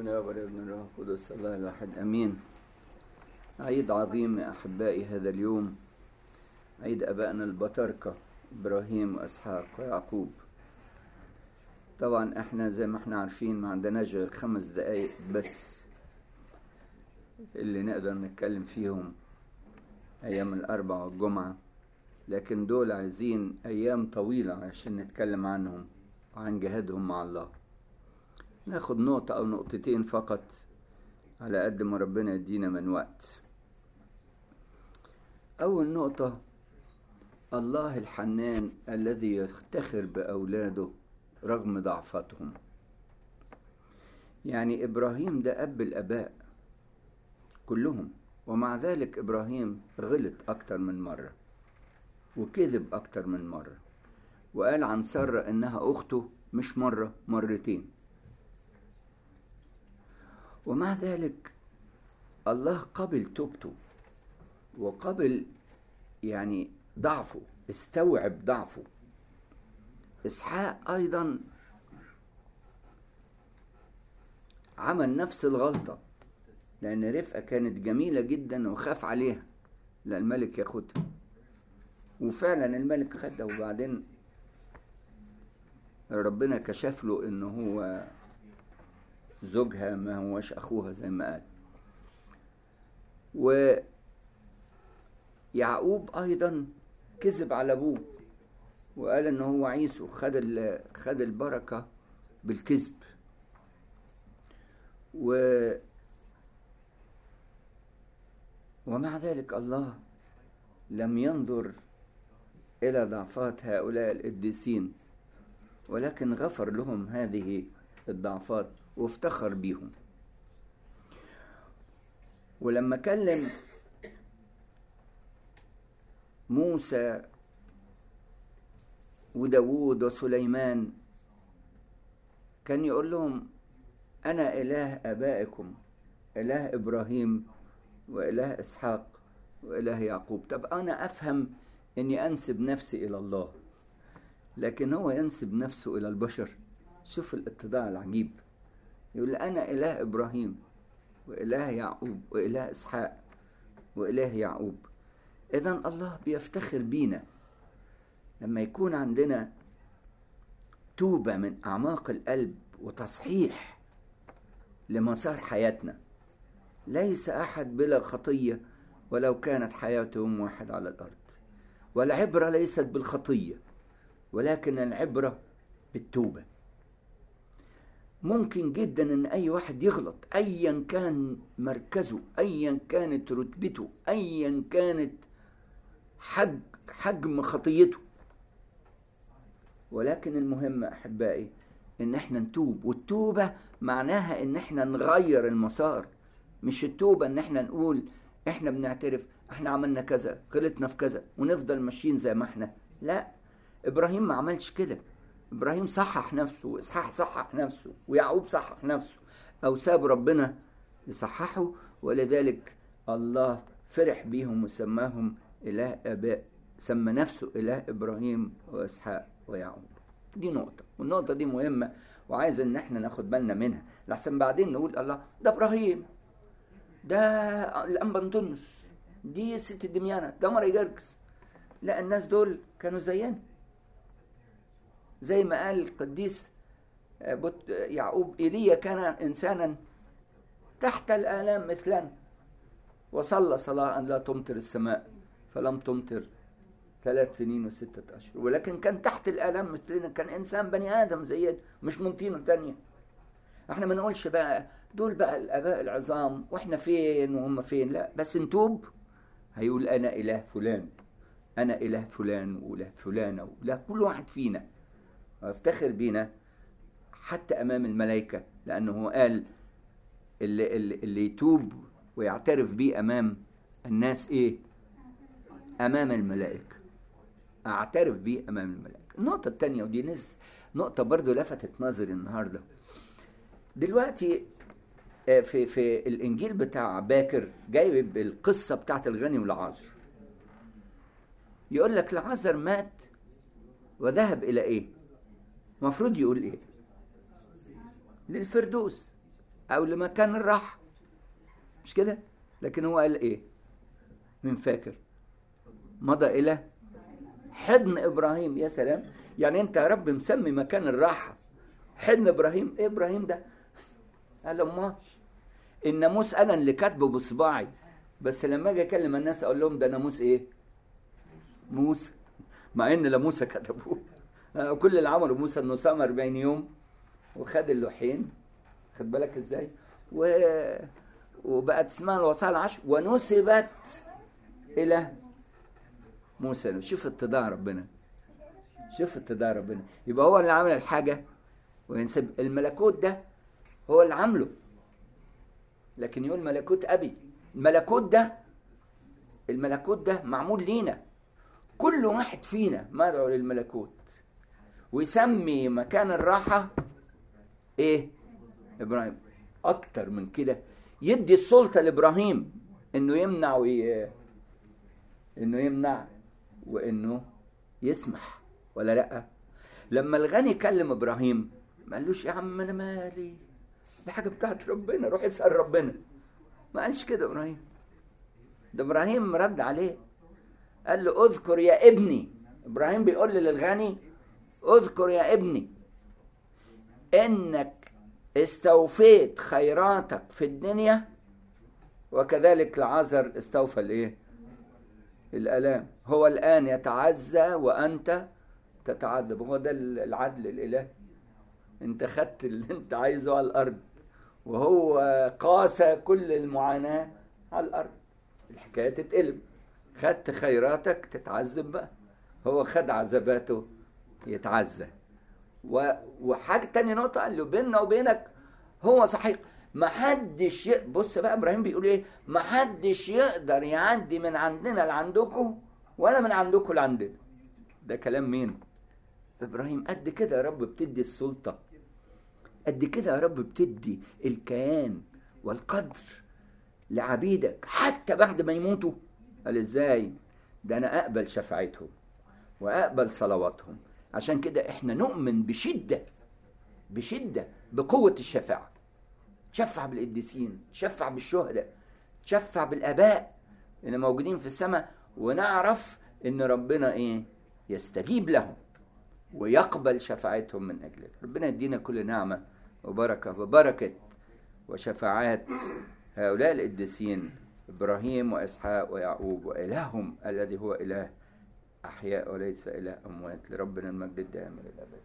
من أول ابن الروح القدس الله الواحد أمين عيد عظيم يا أحبائي هذا اليوم عيد أبائنا البطاركة إبراهيم وإسحاق ويعقوب طبعا احنا زي ما احنا عارفين ما عندناش غير خمس دقايق بس اللي نقدر نتكلم فيهم أيام الأربع والجمعة لكن دول عايزين أيام طويلة عشان نتكلم عنهم وعن جهادهم مع الله ناخد نقطة أو نقطتين فقط على قد ما ربنا يدينا من وقت أول نقطة الله الحنان الذي يفتخر بأولاده رغم ضعفاتهم يعني إبراهيم ده أب الآباء كلهم ومع ذلك إبراهيم غلط أكتر من مرة وكذب أكتر من مرة وقال عن سارة إنها أخته مش مرة مرتين ومع ذلك الله قبل توبته وقبل يعني ضعفه استوعب ضعفه اسحاق ايضا عمل نفس الغلطة لأن رفقة كانت جميلة جدا وخاف عليها لا الملك ياخدها وفعلا الملك خدها وبعدين ربنا كشف له إن هو زوجها ما هوش أخوها زي ما قال ويعقوب أيضا كذب على أبوه وقال إن هو عيسو خد خد البركة بالكذب و ومع ذلك الله لم ينظر إلى ضعفات هؤلاء القديسين ولكن غفر لهم هذه الضعفات وافتخر بيهم ولما كلم موسى وداوود وسليمان كان يقول لهم أنا إله آبائكم إله إبراهيم وإله إسحاق وإله يعقوب طب أنا أفهم إني أنسب نفسي إلى الله لكن هو ينسب نفسه إلى البشر شوف الاتضاع العجيب يقول أنا إله إبراهيم وإله يعقوب وإله إسحاق وإله يعقوب إذا الله بيفتخر بينا لما يكون عندنا توبة من أعماق القلب وتصحيح لمسار حياتنا ليس أحد بلا خطية ولو كانت حياتهم واحد على الأرض والعبرة ليست بالخطية ولكن العبرة بالتوبة ممكن جدا ان اي واحد يغلط ايا كان مركزه ايا كانت رتبته ايا كانت حج حجم خطيته ولكن المهم احبائي ان احنا نتوب والتوبة معناها ان احنا نغير المسار مش التوبة ان احنا نقول احنا بنعترف احنا عملنا كذا غلطنا في كذا ونفضل ماشيين زي ما احنا لا ابراهيم ما عملش كده ابراهيم صحح نفسه واسحاق صحح نفسه ويعقوب صحح نفسه او ساب ربنا يصححه ولذلك الله فرح بيهم وسماهم اله اباء سمى نفسه اله ابراهيم واسحاق ويعقوب دي نقطة والنقطة دي مهمة وعايز ان احنا ناخد بالنا منها لحسن بعدين نقول الله ده ابراهيم ده الانبا انطونيوس دي ست دميانة ده مري جرجس لا الناس دول كانوا زينا زي ما قال القديس يعقوب ايليا كان انسانا تحت الالام مثلنا وصلى صلاه ان لا تمطر السماء فلم تمطر ثلاث سنين وستة أشهر ولكن كان تحت الآلام مثلنا كان إنسان بني آدم زينا مش من طينة تانية احنا ما نقولش بقى دول بقى الآباء العظام واحنا فين وهم فين لا بس نتوب هيقول أنا إله فلان أنا إله فلان وإله فلانة وإله كل واحد فينا وافتخر بينا حتى امام الملائكه لانه هو قال اللي, اللي, اللي يتوب ويعترف بيه امام الناس ايه امام الملائكه اعترف بيه امام الملائكه النقطه الثانيه ودي نز نقطه برضو لفتت نظري النهارده دلوقتي في في الانجيل بتاع باكر جايب القصه بتاعت الغني والعازر يقول لك العازر مات وذهب الى ايه المفروض يقول ايه للفردوس او لمكان الراحه مش كده لكن هو قال ايه من فاكر مضى الى حضن ابراهيم يا سلام يعني انت يا رب مسمي مكان الراحه حضن ابراهيم ايه ابراهيم ده قال امال الناموس انا اللي كاتبه بصباعي بس لما اجي اكلم الناس اقول لهم ده ناموس ايه موسى مع ان لا موسى كتبوه كل اللي عمله موسى انه صام 40 يوم وخد اللوحين خد بالك ازاي و... وبقت اسمها الوصايا العشر ونسبت الى موسى شوف اتضاع ربنا شوف اتضاع ربنا يبقى هو اللي عمل الحاجه وينسب الملكوت ده هو اللي عامله لكن يقول ملكوت ابي الملكوت ده الملكوت ده معمول لينا كل واحد فينا مدعو للملكوت ويسمي مكان الراحة ايه ابراهيم اكتر من كده يدي السلطة لابراهيم انه يمنع وي... انه يمنع وانه يسمح ولا لا لما الغني كلم ابراهيم ما قالوش يا عم انا مالي دي حاجه بتاعت ربنا روح اسال ربنا ما قالش كده ابراهيم ده ابراهيم رد عليه قال له اذكر يا ابني ابراهيم بيقول للغني اذكر يا ابني انك استوفيت خيراتك في الدنيا وكذلك العذر استوفى الايه الالام هو الان يتعزى وانت تتعذب هو ده العدل الالهي انت خدت اللي انت عايزه على الارض وهو قاسى كل المعاناه على الارض الحكايه تتقلب خدت خيراتك تتعذب بقى هو خد عذاباته يتعزى و... وحاجه تاني نقطه قال له بيننا وبينك هو صحيح ما حدش ي... بص بقى ابراهيم بيقول ايه ما حدش يقدر يعدي من عندنا لعندكم ولا من عندكم لعندنا ده كلام مين ابراهيم قد كده يا رب بتدي السلطه قد كده يا رب بتدي الكيان والقدر لعبيدك حتى بعد ما يموتوا قال ازاي ده انا اقبل شفاعتهم واقبل صلواتهم عشان كده احنا نؤمن بشده بشده بقوه الشفاعه تشفع بالقديسين تشفع بالشهداء تشفع بالاباء اللي موجودين في السماء ونعرف ان ربنا ايه يستجيب لهم ويقبل شفاعتهم من اجلك ربنا يدينا كل نعمه وبركه وبركه وشفاعات هؤلاء القديسين ابراهيم واسحاق ويعقوب والههم الذي هو اله احياء وليس اله اموات لربنا المجد الدائم الى الابد